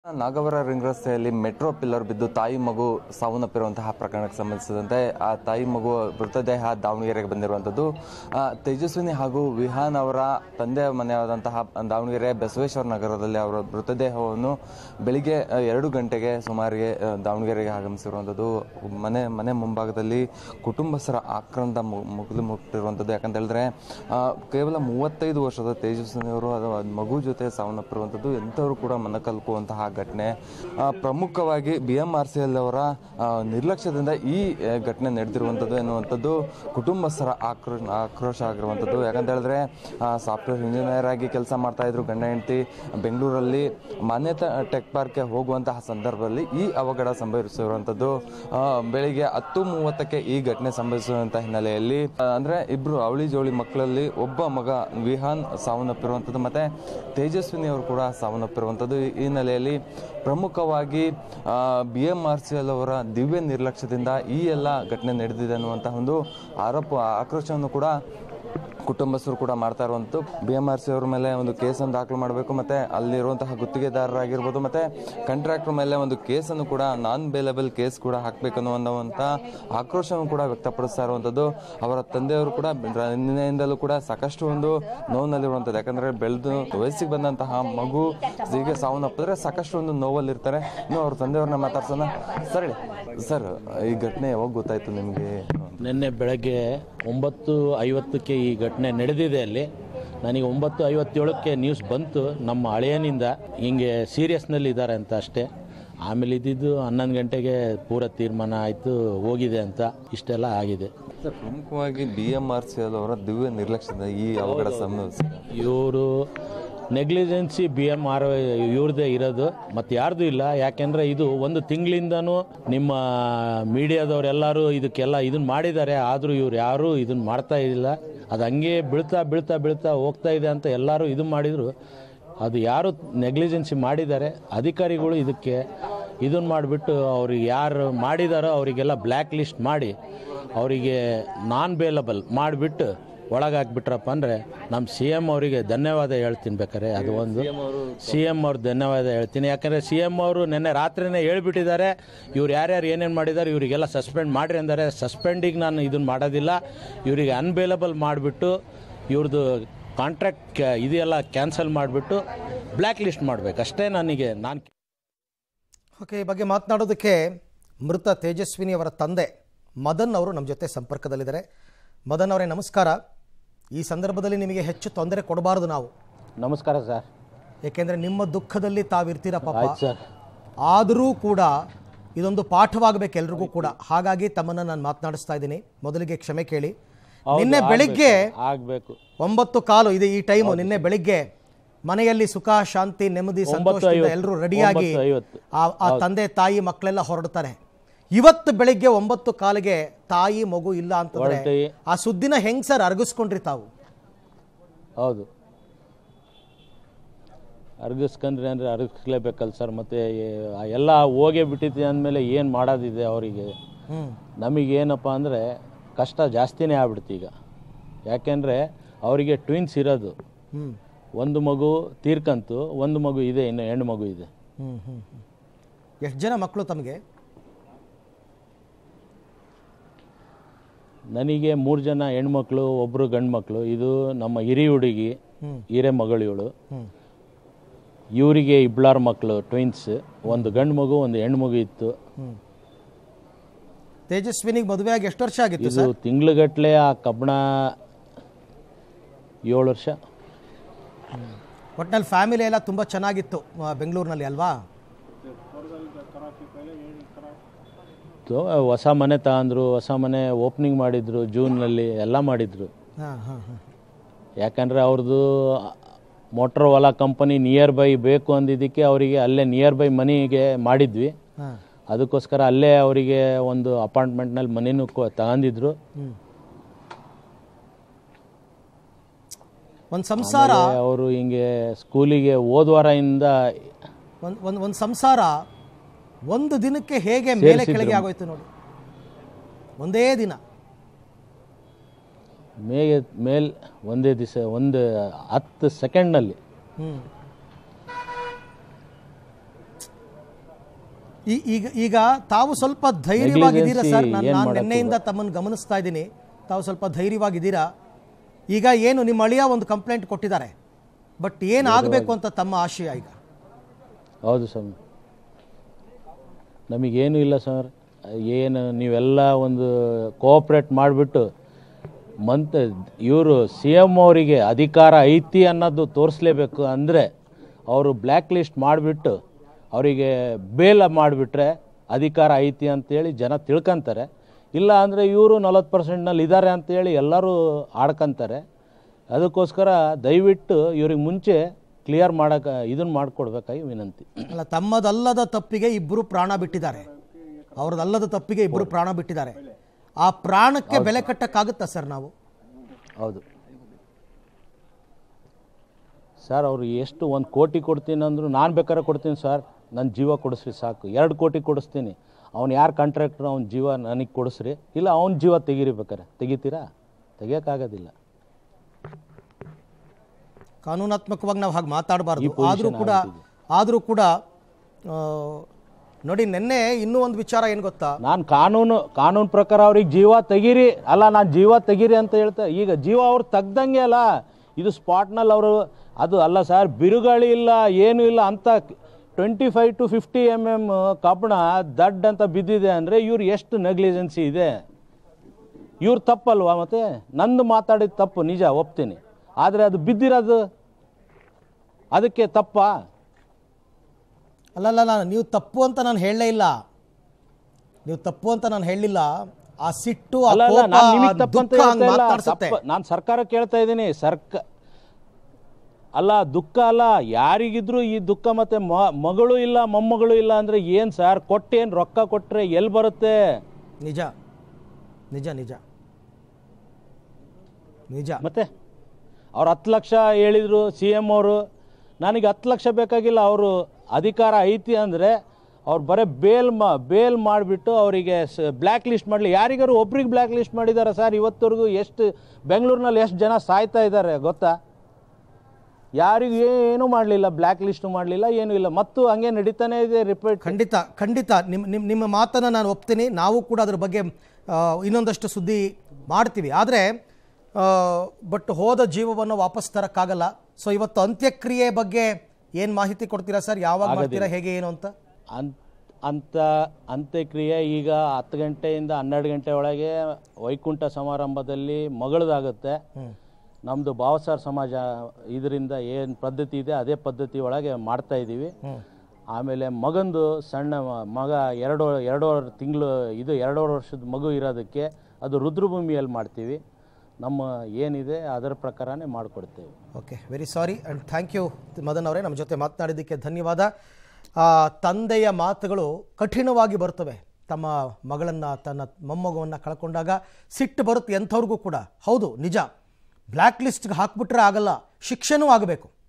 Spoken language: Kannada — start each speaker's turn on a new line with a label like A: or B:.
A: ನಾಗವರ ರಿಂಗ್ ರಸ್ತೆಯಲ್ಲಿ ಮೆಟ್ರೋ ಪಿಲ್ಲರ್ ಬಿದ್ದು ತಾಯಿ ಮಗು ಸಾವನ್ನಪ್ಪಿರುವಂತಹ ಪ್ರಕರಣಕ್ಕೆ ಸಂಬಂಧಿಸಿದಂತೆ ಆ ತಾಯಿ ಮಗು ಮೃತದೇಹ ದಾವಣಗೆರೆಗೆ ಬಂದಿರುವಂಥದ್ದು ಆ, ತೇಜಸ್ವಿನಿ ಹಾಗೂ ವಿಹಾನ್ ಅವರ ತಂದೆಯ ಮನೆಯಾದಂತಹ ದಾವಣಗೆರೆ ಬಸವೇಶ್ವರ ನಗರದಲ್ಲಿ ಅವರ ಮೃತದೇಹವನ್ನು ಬೆಳಿಗ್ಗೆ ಆ, ಎರಡು ಗಂಟೆಗೆ ಸುಮಾರಿಗೆ ಆ, ದಾವಣಗೆರೆಗೆ ಆಗಮಿಸಿರುವಂಥದ್ದು ಮನೆ ಮನೆ ಮುಂಭಾಗದಲ್ಲಿ ಕುಟುಂಬಸ್ಥರ ಆಕ್ರಂದ ಮು- ಮುಗಿಲು ಮುಟ್ಟಿರುವಂಥದ್ದು ಯಾಕಂತ ಹೇಳಿದ್ರೆ ಆ, ಕೇವಲ ಮೂವತ್ತೈದು ವರ್ಷದ ತೇಜಸ್ವಿನಿ ಅವರು ಅದು ಆ ಮಗು ಜೊತೆ ಸಾವನ್ನಪ್ಪಿರುವಂಥದ್ದು ಎಂಥವರು ಕೂಡ ಮನಕಲ್ಕುವಂತಹ ಘಟನೆ ಆ, ಪ್ರಮುಖವಾಗಿ B M R C L ಅವರ ಆ, ನಿರ್ಲಕ್ಷ್ಯದಿಂದ ಈ ಆ, ಘಟನೆ ನಡೆದಿರುವಂಥದ್ದು ಎನ್ನುವಂಥದ್ದು ಕುಟುಂಬಸ್ಥರ ಆಕ್ರೋಶ ಆಕ್ರೋಶ ಆಗಿರುವಂಥದ್ದು ಯಾಕಂತ ಹೇಳಿದ್ರೆ ಸಾಫ್ಟ್ವೇರ್ ಇಂಜಿನಿಯರ್ ಆಗಿ ಕೆಲಸ ಮಾಡ್ತಾ ಇದ್ರು ಗಂಡ ಹೆಂಡತಿ ಬೆಂಗಳೂರಲ್ಲಿ ಮಾನ್ಯತಾ ಟೆಕ್ ಪಾರ್ಕ್ಗೆ ಹೋಗುವಂತಹ ಸಂದರ್ಭದಲ್ಲಿ ಈ ಅವಘಡ ಸಂಭವಿಸಿರುವಂಥದ್ದು ಆ, ಬೆಳಿಗ್ಗೆ ಹತ್ತು ಮೂವತ್ತಕ್ಕೆ ಈ ಘಟನೆ ಸಂಭವಿಸಿರುವಂಥ ಹಿನ್ನೆಲೆಯಲ್ಲಿ ಆ, ಅಂದ್ರೆ ಇಬ್ರು ಅವಳಿ ಜೋಳಿ ಮಕ್ಕಳಲ್ಲಿ ಒಬ್ಬ ಮಗ ವಿಹಾನ್ ಸಾವನ್ನಪ್ಪಿರುವಂಥದ್ದು ಮತ್ತೆ ತೇಜಸ್ವಿನಿ ಅವರು ಕೂಡ ಸಾವನ್ನಪ್ಪಿರುವಂಥದ್ದು ಈ ಹಿನ್ನೆಲೆಯಲ್ಲಿ ಪ್ರಮುಖವಾಗಿ B M R C L ಅವರ ದಿವ್ಯ ನಿರ್ಲಕ್ಷ್ಯದಿಂದ ಈ ಎಲ್ಲ ಘಟನೆ ನಡೆದಿದೆ ಅನ್ನುವಂತಹ ಒಂದು ಆರೋಪ ಆಕ್ರೋಶವನ್ನು ಕೂಡ ಕುಟುಂಬಸ್ಥರು ಕೂಡ ಮಾಡ್ತಾ ಇರುವಂಥದ್ದು ಬಿ ಎಂ ಆರ್ ಸಿ ಅವ್ರ ಮೇಲೆ ಒಂದು ಕೇಸನ್ನು ದಾಖಲು ಮಾಡಬೇಕು ಮತ್ತೆ ಅಲ್ಲಿರುವಂತಹ ಗುತ್ತಿಗೆದಾರರಾಗಿರ್ಬೋದು ಮತ್ತೆ ಕಾಂಟ್ರಾಕ್ಟರ್ ಮೇಲೆ ಒಂದು ಕೇಸನ್ನು ಕೂಡ ನಾನ್ ಬೇಲಬಲ್ ಕೇಸ್ ಕೂಡ ಹಾಕ್ಬೇಕನ್ನುವಂಥ ಆಕ್ರೋಶವನ್ನು ಕೂಡ ವ್ಯಕ್ತಪಡಿಸ್ತಾ ಇರುವಂಥದ್ದು ಅವರ ತಂದೆಯವರು ಕೂಡ ನಿನ್ನೆಯಿಂದಲೂ ಕೂಡ ಸಾಕಷ್ಟು ಒಂದು ನೋವಿನಲ್ಲಿರುವಂಥದ್ದು ಯಾಕಂದ್ರೆ ಬೆಳೆದು ವಯಸ್ಸಿಗೆ ಬಂದಂತಹ ಮಗು ಹೀಗೆ ಸಾವನ್ನಪ್ಪಿದ್ರೆ ಸಾಕಷ್ಟು ಒಂದು ನೋವಲ್ಲಿರ್ತಾರೆ ಇನ್ನು ಅವ್ರ ತಂದೆಯವ್ರನ್ನ ಮಾತಾಡ್ಸೋಣ ಸರ್ ಹೇಳಿ ಸರ್ ಈ ಘಟನೆ ಯಾವಾಗ ಗೊತ್ತಾಯ್ತು ನಿಮಗೆ
B: ನಿನ್ನೆ ಬೆಳಗ್ಗೆ ಒಂಬತ್ತು ಐವತ್ತಕ್ಕೆ ಈ ಘಟನೆ ನಡೆದಿದೆ ಅಲ್ಲಿ ನನಗೆ ಒಂಬತ್ತು ಐವತ್ತೇಳಕ್ಕೆ ನ್ಯೂಸ್ ಬಂತು ನಮ್ಮ ಹಳೆಯನಿಂದ ಹಿಂಗೆ ಸೀರಿಯಸ್ನಲ್ಲಿ ಇದ್ದಾರೆ ಅಂತ ಅಷ್ಟೇ ಆಮೇಲೆ ಇದ್ದಿದ್ದು ಹನ್ನೊಂದು ಗಂಟೆಗೆ ಪೂರ ತೀರ್ಮಾನ ಆಯಿತು ಹೋಗಿದೆ ಅಂತ ಇಷ್ಟೆಲ್ಲ ಆಗಿದೆ
A: ಸರ್ ಪ್ರಮುಖವಾಗಿ B M R C L ಅವರ ದಿವ್ಯ ನಿರ್ಲಕ್ಷ್ಯದ ಈ ಅವಘಡ ಸಂಬಂಧಿಸಿ
B: ಇವರು ನೆಗ್ಲಿಜೆನ್ಸಿ ಬಿ ಎಮ್ ಆರ್ ಇವ್ರದ್ದೇ ಇರೋದು ಮತ್ತು ಯಾರ್ದು ಇಲ್ಲ ಯಾಕೆಂದರೆ ಇದು ಒಂದು ತಿಂಗಳಿಂದನೂ ನಿಮ್ಮ ಮೀಡಿಯಾದವರೆಲ್ಲರೂ ಇದಕ್ಕೆಲ್ಲ ಇದನ್ನ ಮಾಡಿದ್ದಾರೆ ಆದರೂ ಇವ್ರು ಯಾರೂ ಇದನ್ನ ಮಾಡ್ತಾ ಇಲ್ಲ ಅದು ಹಂಗೆ ಬೀಳ್ತಾ ಬೀಳ್ತಾ ಬೀಳ್ತಾ ಹೋಗ್ತಾ ಇದೆ ಅಂತ ಎಲ್ಲರೂ ಇದು ಮಾಡಿದರು ಅದು ಯಾರು ನೆಗ್ಲಿಜೆನ್ಸಿ ಮಾಡಿದ್ದಾರೆ ಅಧಿಕಾರಿಗಳು ಇದಕ್ಕೆ ಇದನ್ನು ಮಾಡಿಬಿಟ್ಟು ಅವ್ರಿಗೆ ಯಾರು ಮಾಡಿದಾರೋ ಅವರಿಗೆಲ್ಲ ಬ್ಲ್ಯಾಕ್ ಲಿಸ್ಟ್ ಮಾಡಿ ಅವರಿಗೆ ನಾನ್ ಬೇಲಬಲ್ ಮಾಡಿಬಿಟ್ಟು ಒಳಗಾಕ್ಬಿಟ್ರಪ್ಪ ಅಂದರೆ ನಮ್ಮ ಸಿ ಎಮ್ ಅವರಿಗೆ ಧನ್ಯವಾದ ಹೇಳ್ತೀನಿ ಬೇಕಾರೆ ಅದು ಒಂದು ಸಿ ಎಮ್ ಅವ್ರ ಧನ್ಯವಾದ ಹೇಳ್ತೀನಿ ಯಾಕಂದರೆ ಸಿ ಎಮ್ ಅವರು ನಿನ್ನೆ ರಾತ್ರಿನೇ ಹೇಳ್ಬಿಟ್ಟಿದ್ದಾರೆ ಇವ್ರು ಯಾರ್ಯಾರು ಏನೇನು ಮಾಡಿದ್ದಾರೆ ಇವರಿಗೆಲ್ಲ ಸಸ್ಪೆಂಡ್ ಮಾಡಿರಿ ಅಂದರೆ ಸಸ್ಪೆಂಡಿಗೆ ನಾನು ಇದನ್ನು ಮಾಡೋದಿಲ್ಲ ಇವರಿಗೆ ಅನ್ಬೇಲಬಲ್ ಮಾಡಿಬಿಟ್ಟು ಇವ್ರದ್ದು ಕಾಂಟ್ರಾಕ್ಟ್ ಇದೆಲ್ಲ ಕ್ಯಾನ್ಸಲ್ ಮಾಡಿಬಿಟ್ಟು ಬ್ಲ್ಯಾಕ್ ಲಿಸ್ಟ್ ಮಾಡಬೇಕು ಅಷ್ಟೇ ನನಗೆ ನಾನು
C: ಓಕೆ ಈ ಬಗ್ಗೆ ಮಾತನಾಡೋದಕ್ಕೆ ಮೃತ ತೇಜಸ್ವಿನಿ ಅವರ ತಂದೆ ಮದನ್ ಅವರು ನಮ್ಮ ಜೊತೆ ಸಂಪರ್ಕದಲ್ಲಿದ್ದಾರೆ ಮದನ್ ಅವರೇ ನಮಸ್ಕಾರ ಈ ಸಂದರ್ಭದಲ್ಲಿ ನಿಮಗೆ ಹೆಚ್ಚು ತೊಂದರೆ ಕೊಡಬಾರದು ನಾವು
B: ನಮಸ್ಕಾರ ಸರ್
C: ಏಕೆಂದರೆ ನಿಮ್ಮ ದುಃಖದಲ್ಲಿ ತಾವಿರ್ತೀರ ಪಾಪ
B: ಆಯ್ತು ಸರ್
C: ಆದರೂ ಕೂಡ ಇದೊಂದು ಪಾಠವಾಗಬೇಕು ಎಲ್ರಿಗೂ ಕೂಡ ಹಾಗಾಗಿ ತಮ್ಮನ್ನು ನಾನು ಮಾತನಾಡಿಸ್ತಾ ಇದ್ದೀನಿ ಮೊದಲಿಗೆ ಕ್ಷಮೆ ಕೇಳಿ ನಿನ್ನೆ ಬೆಳಿಗ್ಗೆ
B: ಆಗಬೇಕು
C: ಒಂಬತ್ತು ಕಾಲು ಇದೆ ಈ ಟೈಮು ನಿನ್ನೆ ಬೆಳಿಗ್ಗೆ ಮನೆಯಲ್ಲಿ ಸುಖ ಶಾಂತಿ ನೆಮ್ಮದಿ ಸಂತೋಷದಿಂದ
B: ಐವತ್ತು.
C: ಎಲ್ಲರೂ ರೆಡಿಯಾಗಿ
B: ಒಂಬತ್ತು ಐವತ್ತು.
C: ಆ ಆ ತಂದೆ ತಾಯಿ ಮಕ್ಕಳೆಲ್ಲ ಹೊರಡ್ತಾರೆ ಇವತ್ತು ಬೆಳಿಗ್ಗೆ ಒಂಬತ್ತು ಕಾಲಿಗೆ ತಾಯಿ ಮಗು ಇಲ್ಲ ಅಂತಂದ್ರೆ
B: ಹೊರಟಿ.
C: ಆ ಸುದ್ದಿನ ಹೆಂಗ್ ಸರ್ ಅರಗಿಸ್ಕೊಂಡ್ರಿ ತಾವು
B: ಹೌದು ಅರ್ಗಿಸ್ಕೊಂಡ್ರಿ ಅಂದರೆ ಅರ್ಗಿಸ್ಲೇಬೇಕಲ್ಲ ಸರ್ ಮತ್ತು ಎಲ್ಲ ಹೋಗೇ ಬಿಟ್ಟಿದೆ ಅಂದಮೇಲೆ ಏನು ಮಾಡೋದಿದೆ ಅವರಿಗೆ
C: ಹ್ಮ್
B: ನಮಗೇನಪ್ಪ ಅಂದರೆ ಕಷ್ಟ ಜಾಸ್ತಿನೇ ಆಗ್ಬಿಡ್ತು ಈಗ ಯಾಕೆಂದರೆ ಅವರಿಗೆ ಟ್ವಿನ್ಸ್ ಇರೋದು
C: ಹ್ಮ್
B: ಒಂದು ಮಗು ತೀರ್ಕಂತು ಒಂದು ಮಗು ಇದೆ ಇನ್ನು ಹೆಣ್ಣು ಮಗು ಇದೆ
C: ಹ್ಮ್ ಹ್ಮ್ ಹ್ಮ್ ಎಷ್ಟು ಜನ ಮಕ್ಕಳು ತಮಗೆ
B: ನನಗೆ ಮೂರು ಜನ ಹೆಣ್ಮಕ್ಳು ಒಬ್ಬರು ಗಂಡು ಮಕ್ಕಳು ಇದು ನಮ್ಮ ಹಿರಿ ಹುಡುಗಿ
C: ಹ್ಮ್.
B: ಹಿರೇ ಮಗಳು ಇವಳು
C: ಹ್ಮ್
B: ಇವರಿಗೆ ಇಬ್ಳಾರು ಮಕ್ಕಳು ಟ್ವಿನ್ಸ್ ಒಂದು ಗಂಡು ಮಗು ಒಂದು ಹೆಣ್ಣು ಮಗು ಇತ್ತು
C: ಹ್ಮ್ ತೇಜಸ್ವಿನಿಗೆ ಮದುವೆ ಆಗಿ ಎಷ್ಟು ವರ್ಷ ಆಗಿತ್ತು
B: ಇದು ತಿಂಗ್ಳುಗಟ್ಲೆ ಆ ಕಬ್ಬಣ ಏಳು ವರ್ಷ
C: ಒಟ್ನಲ್ಲಿ ಫ್ಯಾಮಿಲಿ ಎಲ್ಲ ತುಂಬಾ ಚೆನ್ನಾಗಿತ್ತು ಆ, ಬೆಂಗಳೂರಿನಲ್ಲಿ ಅಲ್ವಾ
B: ತು- ಹೊಸ ಮನೆ ತಗೊಂಡ್ರು ಹೊಸ ಮನೆ ಓಪನಿಂಗ್ ಮಾಡಿದ್ರು ಜೂನ್ನಲ್ಲಿ ಎಲ್ಲ ಮಾಡಿದ್ರು
C: ಹಾ ಹಾ ಹಾ
B: ಯಾಕಂದರೆ ಅವ್ರದ್ದು ಮೋಟ್ರ್ ವಾಲಾ ಕಂಪನಿ ನಿಯರ್ ಬೈ ಬೇಕು ಅಂದಿದ್ದಕ್ಕೆ ಅವರಿಗೆ ಅಲ್ಲೇ ನಿಯರ್ ಬೈ ಮನಿಗೆ ಮಾಡಿದ್ವಿ
C: ಹಾ
B: ಅದಕ್ಕೋಸ್ಕರ ಅಲ್ಲೇ ಅವರಿಗೆ ಒಂದು ಅಪಾರ್ಟ್ಮೆಂಟ್ನಲ್ಲಿ ಮನೆನೂ ಕೊ- ತಗೊಂಡಿದ್ರು
C: ಹ್ಮ್ ಒಂದು ಸಂಸಾರ
B: ಅವರು ಹಿಂಗೆ ಸ್ಕೂಲಿಗೆ ಹೋದ್ವಾರದಿಂದ
C: ಒಂದು ಒಂದು ಒಂದು ಸಂಸಾರ ಒಂದು ದಿನಕ್ಕೆ ಹೇಗೆ ಮೇಲೆ ಕೆಳಗೆ ಆಗೋಯ್ತು ನೋಡಿ ಒಂದೇ ದಿನ
B: ಮೇಗೆ ಮೇಲ್ ಒಂದೇ ದಿವಸ ಒಂದು ಹತ್ತು ಸೆಕೆಂಡ್ನಲ್ಲಿ
C: ಹ್ಮ್ ಈ- ಈಗ ಈಗ ತಾವು ಸ್ವಲ್ಪ ಧೈರ್ಯವಾಗಿದ್ದೀರಾ ಸರ್ ನಾನು
B: ಏನ್
C: ನಾನು
B: ಮಾಡಕ್
C: ನಿನ್ನೆಯಿಂದ ತಮ್ಮನ್ನು ಗಮನಿಸ್ತಾ ಇದ್ದೀನಿ ತಾವು ಸ್ವಲ್ಪ ಧೈರ್ಯವಾಗಿದ್ದೀರಾ ಈಗ ಏನು ನಿಮ್ಮ ಅಳಿಯ ಒಂದು ಕಂಪ್ಲೇಂಟ್ ಕೊಟ್ಟಿದ್ದಾರೆ ಬಟ್ ಏನು ಆಗಬೇಕು ಅಂತ ತಮ್ಮ ಆಶಯ ಈಗ
B: ಹೌದು ಸ್ವಾಮಿ ನಮಗೇನು ಇಲ್ಲ ಸರ್ ಏನು ನೀವೆಲ್ಲ ಒಂದು ಕೋಆಪ್ರೇಟ್ ಮಾಡಿಬಿಟ್ಟು ಮಂತ್ ಇವರು ಸಿ ಎಮ್ ಅವರಿಗೆ ಅಧಿಕಾರ ಐತಿ ಅನ್ನೋದು ತೋರಿಸ್ಲೇಬೇಕು ಅಂದರೆ ಅವರು ಬ್ಲ್ಯಾಕ್ ಲಿಸ್ಟ್ ಮಾಡಿಬಿಟ್ಟು ಅವರಿಗೆ ಬೇಲ ಮಾಡಿಬಿಟ್ರೆ ಅಧಿಕಾರ ಐತಿ ಅಂತೇಳಿ ಜನ ತಿಳ್ಕೊಂತಾರೆ ಇಲ್ಲ ಅಂದರೆ ಇವರು ನಲವತ್ತು ಪರ್ಸೆಂಟ್ನಲ್ಲಿ ಇದ್ದಾರೆ ಅಂತೇಳಿ ಎಲ್ಲರೂ ಆಡ್ಕೊಂತಾರೆ ಅದಕ್ಕೋಸ್ಕರ ದಯವಿಟ್ಟು ಇವ್ರಿಗೆ ಮುಂಚೆ ಕ್ಲಿಯರ್ ಮಾಡೋಕೆ ಇದನ್ನು ಮಾಡಿಕೊಡ್ಬೇಕಾಗಿ ವಿನಂತಿ
C: ಅಲ್ಲ ತಮ್ಮದಲ್ಲದ ತಪ್ಪಿಗೆ ಇಬ್ಬರು ಪ್ರಾಣ ಬಿಟ್ಟಿದ್ದಾರೆ ಅವ್ರದ್ದಲ್ಲದ ತಪ್ಪಿಗೆ ಇಬ್ಬರು ಪ್ರಾಣ ಬಿಟ್ಟಿದ್ದಾರೆ ಆ ಪ್ರಾಣಕ್ಕೆ ಬೆಲೆ ಕಟ್ಟಕ್ಕಾಗುತ್ತಾ ಸರ್ ನಾವು
B: ಹೌದು ಸರ್ ಅವರು ಎಷ್ಟು ಒಂದು ಕೋಟಿ ಕೊಡ್ತೀನಿ ಅಂದರು ನಾನು ಬೇಕಾದ್ರೆ ಕೊಡ್ತೀನಿ ಸರ್ ನನ್ನ ಜೀವ ಕೊಡಿಸ್ರಿ ಸಾಕು ಎರಡು ಕೋಟಿ ಕೊಡಿಸ್ತೀನಿ ಅವ್ನು ಯಾರು ಕಾಂಟ್ರಾಕ್ಟ್ರು ಅವ್ನ ಜೀವ ನನಗೆ ಕೊಡಿಸ್ರಿ ಇಲ್ಲ ಅವ್ನ ಜೀವ ತೆಗೀರಿ ಬೇಕಾರೆ ತೆಗಿತೀರಾ ತೆಗಿಯೋಕ್ಕಾಗೋದಿಲ್ಲ
C: ಕಾನೂನಾತ್ಮಕವಾಗಿ ನಾವು ಹಾಗೆ ಮಾತಾಡಬಾರ್ದು
B: ಈ position
C: ಆದರೂ ಕೂಡ ಆದರೂ ಕೂಡ ಆ, ನೋಡಿ ನಿನ್ನೆ ಇನ್ನೂ ಒಂದು ವಿಚಾರ ಏನು ಗೊತ್ತಾ
B: ನಾನು ಕಾನೂನು ಕಾನೂನು ಪ್ರಕಾರ ಅವ್ರಿಗೆ ಜೀವ ತೆಗೀರಿ ಅಲ್ಲ ನಾನು ಜೀವ ತೆಗೀರಿ ಅಂತ ಹೇಳ್ತಾ ಈಗ ಜೀವ ಅವ್ರು ತೆಗ್ದಂಗೆ ಅಲ್ಲ ಇದು ಸ್ಪಾಟ್ನಲ್ಲಿ ಅವರು ಅದು ಅಲ್ಲ ಸರ್ ಬಿರುಗಾಳಿ ಇಲ್ಲ ಏನೂ ಇಲ್ಲ ಅಂತ twenty five to fifty M M ಕಬ್ಬಣ ದಡ್ ಅಂತ ಬಿದ್ದಿದೆ ಅಂದರೆ ಇವ್ರು ಎಷ್ಟು ನೆಗ್ಲಿಜೆನ್ಸಿ ಇದೆ ಇವ್ರು ತಪ್ಪಲ್ವಾ ಮತ್ತೆ ನಂದು ಮಾತಾಡಿದ ತಪ್ಪು ನಿಜ ಒಪ್ತೀನಿ ಆದರೆ ಅದು ಬಿದ್ದಿರೋದು ಅದಕ್ಕೆ ತಪ್ಪಾ
C: ಅಲ್ಲಲ್ಲ ನೀವು ತಪ್ಪು ಅಂತ ನಾನು ಹೇಳಲೇ ಇಲ್ಲ ನೀವು ತಪ್ಪು ಅಂತ ನಾನು ಹೇಳಿಲ್ಲ ಆ ಸಿಟ್ಟು ಆ
B: ಅಲ್ಲ ಅಲ್ಲ
C: ಕೋಪ,
B: ನಾನು
C: ಆ
B: ನಿಮಗೆ ತಪ್ಪಂತ
C: ದುಃಖ ಹಂಗ್
B: ಹೇಳ್ತಾ ಇಲ್ಲ
C: ಮಾತಾಡ್ಸುತ್ತೆ.
B: ತಪ್ಪು ನಾನು ಸರ್ಕಾರ ಕೇಳ್ತಾ ಇದ್ದೀನಿ ಸರ್ಕ ಅಲ್ಲ ದುಃಖ ಅಲ್ಲ ಯಾರಿಗಿದ್ರು ಈ ದುಃಖ ಮತ್ತೆ ಮ- ಮಗಳು ಇಲ್ಲ ಮೊಮ್ಮಗಳು ಇಲ್ಲ ಅಂದ್ರೆ ಏನ್ ಸರ್ ಕೊಟ್ಟೇನ್ ರೊಕ್ಕ ಕೊಟ್ರೆ ಎಲ್ಲಿ ಬರುತ್ತೆ
C: ನಿಜ ನಿಜ ನಿಜ ನಿಜ
B: ಮತ್ತೆ ಅವ್ರು ಹತ್ತು ಲಕ್ಷ ಹೇಳಿದ್ರು ಸಿ ಎಮ್ ಅವರು ನನಗೆ ಹತ್ತು ಲಕ್ಷ ಬೇಕಾಗಿಲ್ಲ ಅವರು ಅಧಿಕಾರ ಐತಿ ಅಂದರೆ ಅವ್ರು ಬರೀ ಬೇಲ್ ಮಾ ಬೇಲ್ ಮಾಡಿಬಿಟ್ಟು ಅವರಿಗೆ ಬ್ಲ್ಯಾಕ್ ಲಿಸ್ಟ್ ಮಾಡಲಿ ಯಾರಿಗಾರು ಒಬ್ರಿಗೆ ಬ್ಲ್ಯಾಕ್ ಲಿಸ್ಟ್ ಮಾಡಿದ್ದಾರೆ ಸರ್ ಇವತ್ತವರೆಗೂ ಎಷ್ಟು ಬೆಂಗಳೂರಿನಲ್ಲಿ ಎಷ್ಟು ಜನ ಸಾಯ್ತಾ ಇದ್ದಾರೆ ಗೊತ್ತಾ ಯಾರಿಗೂ ಏನೂ ಮಾಡಲಿಲ್ಲ ಬ್ಲ್ಯಾಕ್ ಲಿಸ್ಟು ಮಾಡಲಿಲ್ಲ ಏನೂ ಇಲ್ಲ ಮತ್ತು ಹಂಗೆ ನಡೀತಾನೆ ಇದೆ ರಿಪೀಟ್
C: ಖಂಡಿತ ಖಂಡಿತ ನಿಮ್ಮ ನಿಮ್ಮ ನಿಮ್ಮ ಮಾತನ್ನು ನಾನು ಒಪ್ತೀನಿ ನಾವು ಕೂಡ ಅದ್ರ ಬಗ್ಗೆ ಆ, ಇನ್ನೊಂದಷ್ಟು ಸುದ್ದಿ ಮಾಡ್ತೀವಿ ಆದರೆ ಬಟ್ ಹೋದ ಜೀವವನ್ನು ವಾಪಸ್ ತರಕ್ಕಾಗಲ್ಲ ಸೊ ಇವತ್ತು ಅಂತ್ಯಕ್ರಿಯೆ ಬಗ್ಗೆ ಏನು ಮಾಹಿತಿ ಕೊಡ್ತೀರಾ ಸರ್ ಯಾವಾಗ ಮಾಡ್ತೀರಾ ಹೇಗೆ ಏನು ಅಂತ
B: ಅಂತ ಅಂತ ಅಂತ್ಯಕ್ರಿಯೆ ಈಗ ಹತ್ತು ಗಂಟೆಯಿಂದ ಹನ್ನೆರಡು ಗಂಟೆ ಒಳಗೆ ವೈಕುಂಠ ಸಮಾರಂಭದಲ್ಲಿ ಮಗಳದಾಗುತ್ತೆ ನಮ್ಮದು ಭಾವಸಾರ ಸಮಾಜ ಇದರಿಂದ ಏನು ಪದ್ಧತಿ ಇದೆ ಅದೇ ಪದ್ಧತಿ ಒಳಗೆ ಮಾಡ್ತಾ ಇದ್ದೀವಿ ಆಮೇಲೆ ಮಗಂದು ಸಣ್ಣ ಮ- ಮಗ ಎರಡು ಎರಡೂವರೆ ತಿಂಗಳು ಇದು ಎರಡೂವರೆ ವರ್ಷದ ಮಗು ಇರೋದಕ್ಕೆ ಅದು ರುದ್ರಭೂಮಿಯಲ್ಲಿ ಮಾಡ್ತೀವಿ ನಮ್ಮ ಏನಿದೆ ಅದರ ಪ್ರಕಾರನೇ ಮಾಡಿಕೊಡ್ತೇವೆ
C: okay very sorry and thank you Madan ಅವರೇ ನಮ್ಮ ಜೊತೆ ಮಾತನಾಡಿದ್ದಕ್ಕೆ ಧನ್ಯವಾದ ಆ, ತಂದೆಯ ಮಾತುಗಳು ಕಠಿಣವಾಗಿ ಬರ್ತವೆ ತಮ್ಮ ಮಗಳನ್ನು ತನ್ನ ಮೊಮ್ಮಗುವನ್ನು ಕಳ್ಕೊಂಡಾಗ ಸಿಟ್ಟು ಬರುತ್ತೆ ಎಂಥವ್ರಿಗೂ ಕೂಡ ಹೌದು ನಿಜ ಬ್ಲ್ಯಾಕ್ ಲಿಸ್ಟ್ಗೆ ಹಾಕ್ಬಿಟ್ರೆ ಆಗಲ್ಲ ಶಿಕ್ಷೆನೂ ಆಗಬೇಕು